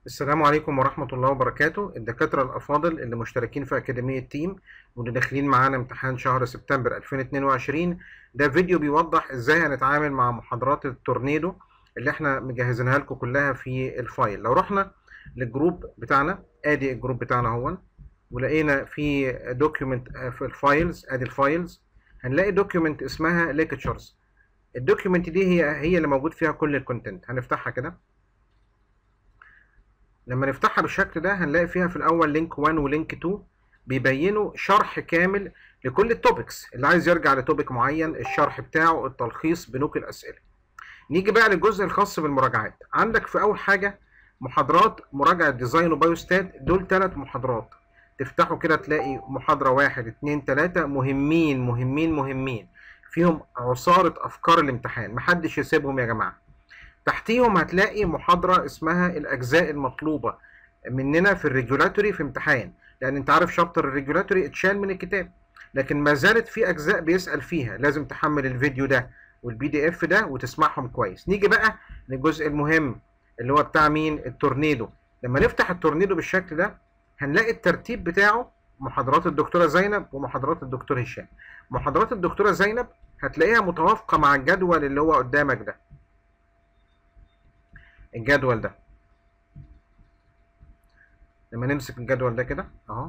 السلام عليكم ورحمة الله وبركاته الدكاترة الأفاضل اللي مشتركين في أكاديمية تيم واللي داخلين معانا امتحان شهر سبتمبر 2022 ده فيديو بيوضح ازاي هنتعامل مع محاضرات التورنيدو اللي احنا مجهزينها لكم كلها في الفايل لو رحنا للجروب بتاعنا ادي الجروب بتاعنا اهو ولقينا في دوكيومنت في الفايلز ادي الفايلز هنلاقي دوكيومنت اسمها ليكتشرز الدوكيومنت دي هي هي اللي موجود فيها كل الكونتنت هنفتحها كده لما نفتحها بالشكل ده هنلاقي فيها في الاول لينك 1 ولينك 2 بيبينوا شرح كامل لكل التوبكس اللي عايز يرجع لتوبك معين الشرح بتاعه التلخيص بنوك الاسئله نيجي بقى للجزء الخاص بالمراجعات عندك في اول حاجه محاضرات مراجعه ديزاين وبايوستات دول ثلاث محاضرات تفتحوا كده تلاقي محاضره واحد اتنين تلاته مهمين مهمين مهمين فيهم عصاره افكار الامتحان محدش يسيبهم يا جماعه تحتيهم هتلاقي محاضرة اسمها الأجزاء المطلوبة مننا في الريجولاتوري في امتحان لأن أنت عارف شابتر الريجولاتوري اتشال من الكتاب لكن ما زالت في أجزاء بيسأل فيها لازم تحمل الفيديو ده والبي دي اف ده وتسمعهم كويس نيجي بقى للجزء المهم اللي هو بتاع مين التورنيدو لما نفتح التورنيدو بالشكل ده هنلاقي الترتيب بتاعه محاضرات الدكتورة زينب ومحاضرات الدكتور هشام محاضرات الدكتورة زينب هتلاقيها متوافقة مع الجدول اللي هو قدامك ده الجدول ده لما نمسك الجدول ده كده اهو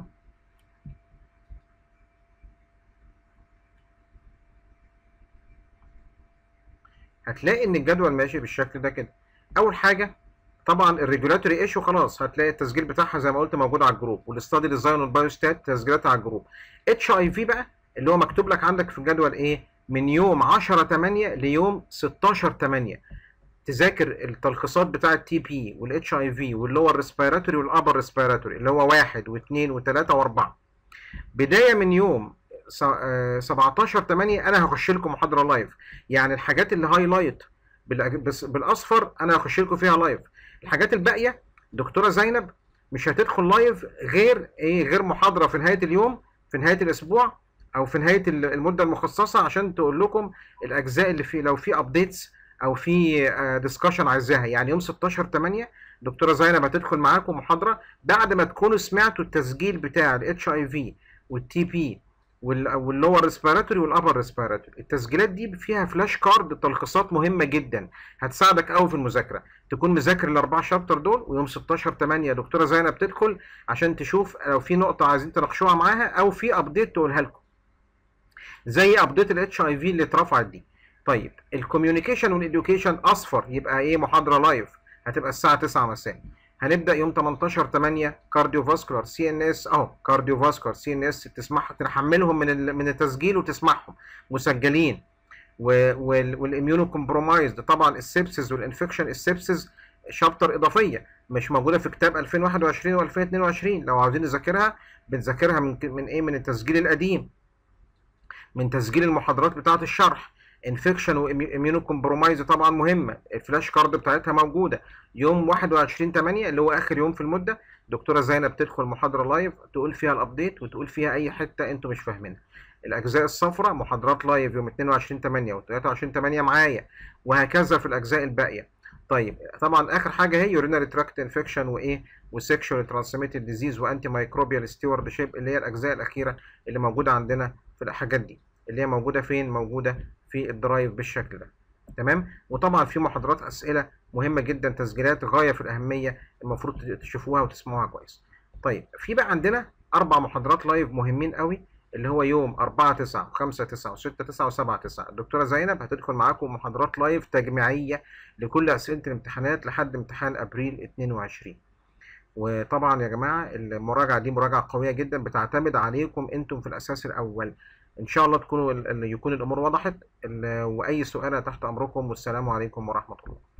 هتلاقي ان الجدول ماشي بالشكل ده كده اول حاجه طبعا الريجولاتوري ايشو خلاص هتلاقي التسجيل بتاعها زي ما قلت موجود على الجروب والاستادي ديزاين والبايوستات تسجيلاتها على الجروب اتش اي في بقى اللي هو مكتوب لك عندك في الجدول ايه من يوم 10 8 ليوم 16 8 تذاكر التلخيصات بتاعه تي بي والاتش اي في واللي هو الريسبيراتوري والابر ريسبيراتوري اللي هو واحد واثنين وثلاثه واربعه بدايه من يوم 17 8 انا هخش لكم محاضره لايف يعني الحاجات اللي هايلايت بالاصفر انا هخش لكم فيها لايف الحاجات الباقيه دكتوره زينب مش هتدخل لايف غير ايه غير محاضره في نهايه اليوم في نهايه الاسبوع او في نهايه المده المخصصه عشان تقول لكم الاجزاء اللي في لو في ابديتس او في ديسكشن عايزاها يعني يوم 16 8 دكتوره زينب هتدخل معاكم محاضره بعد ما تكونوا سمعتوا التسجيل بتاع الاتش اي في والتي بي واللور ريسبيراتوري والابر ريسبيراتوري التسجيلات دي فيها فلاش كارد تلخيصات مهمه جدا هتساعدك قوي في المذاكره تكون مذاكر الاربع شابتر دول ويوم 16 8 دكتوره زينب تدخل عشان تشوف لو في نقطه عايزين تناقشوها معاها او في ابديت تقولها لكم زي ابديت الاتش اي في اللي اترفعت دي طيب الكوميونيكيشن والاديوكيشن اصفر يبقى ايه محاضره لايف هتبقى الساعه 9 مساء هنبدا يوم 18 8 كارديو فاسكولار سي ان اس اهو كارديو فاسكولار سي ان اس تسمعها تحملهم من من التسجيل وتسمعهم مسجلين والاميونو كومبرومايزد طبعا السبسز والانفكشن السبسز شابتر اضافيه مش موجوده في كتاب 2021 و2022 لو عاوزين نذاكرها بنذاكرها من من ايه من التسجيل القديم من تسجيل المحاضرات بتاعه الشرح انفكشن واميونو كومبرومايز طبعا مهمه الفلاش كارد بتاعتها موجوده يوم 21 8 اللي هو اخر يوم في المده دكتوره زينب تدخل محاضره لايف تقول فيها الابديت وتقول فيها اي حته انتم مش فاهمينها الاجزاء الصفراء محاضرات لايف يوم 22 8 و 23 8 معايا وهكذا في الاجزاء الباقيه طيب طبعا اخر حاجه هي يورينري تراكت انفكشن وايه وسيكشوال ترانسميتد ديزيز وانتي مايكروبيال ستيورد شيب اللي هي الاجزاء الاخيره اللي موجوده عندنا في الحاجات دي اللي هي موجوده فين موجوده في الدرايف بالشكل ده تمام وطبعا في محاضرات اسئله مهمه جدا تسجيلات غايه في الاهميه المفروض تشوفوها وتسمعوها كويس طيب في بقى عندنا اربع محاضرات لايف مهمين قوي اللي هو يوم 4 9 و5 9 و6 9 و7 9 الدكتوره زينب هتدخل معاكم محاضرات لايف تجميعيه لكل اسئله الامتحانات لحد امتحان ابريل 22 وطبعا يا جماعه المراجعه دي مراجعه قويه جدا بتعتمد عليكم انتم في الاساس الاول ان شاء الله تكونوا يكون الامور وضحت واي سؤال تحت امركم والسلام عليكم ورحمه الله